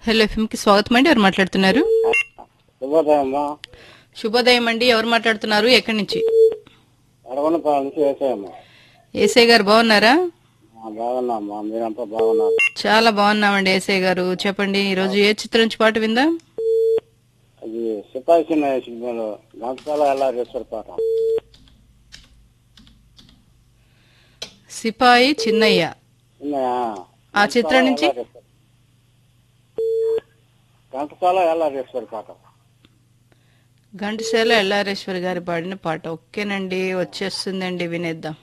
hello FM కి స్వాగతం అండి ఎవరు మాట్లాడుతున్నారు శుభోదయం అమ్మా శుభోదయం అండి ఎవరు మాట్లాడుతున్నారు ఎక్కడి నుంచి అడగనపాల నుంచి వేసాయమ్మా ఏసై గారు బాగున్నారా బాగున్నామ్మా మీరంతా బాగున్నారు చాలా బాగున్నామండి ఏసై గారు చెప్పండి ఈ రోజు ఏ చిత్రం నుంచి పాట విందా అది సిపాయి చిన్న సినిమాలో గంటకాల ఎల్లారేశ్వర పాట సిపాయి చిన్నయ్య చిన్నయా ఆ చిత్రం నుంచి గంటకాల ఎల్లారేశ్వర పాట ఘంటసాల ఎల్లారేశ్వరి గారి పాడిన పాట ఓకేనండి వచ్చేస్తుందండి వినేద్దాం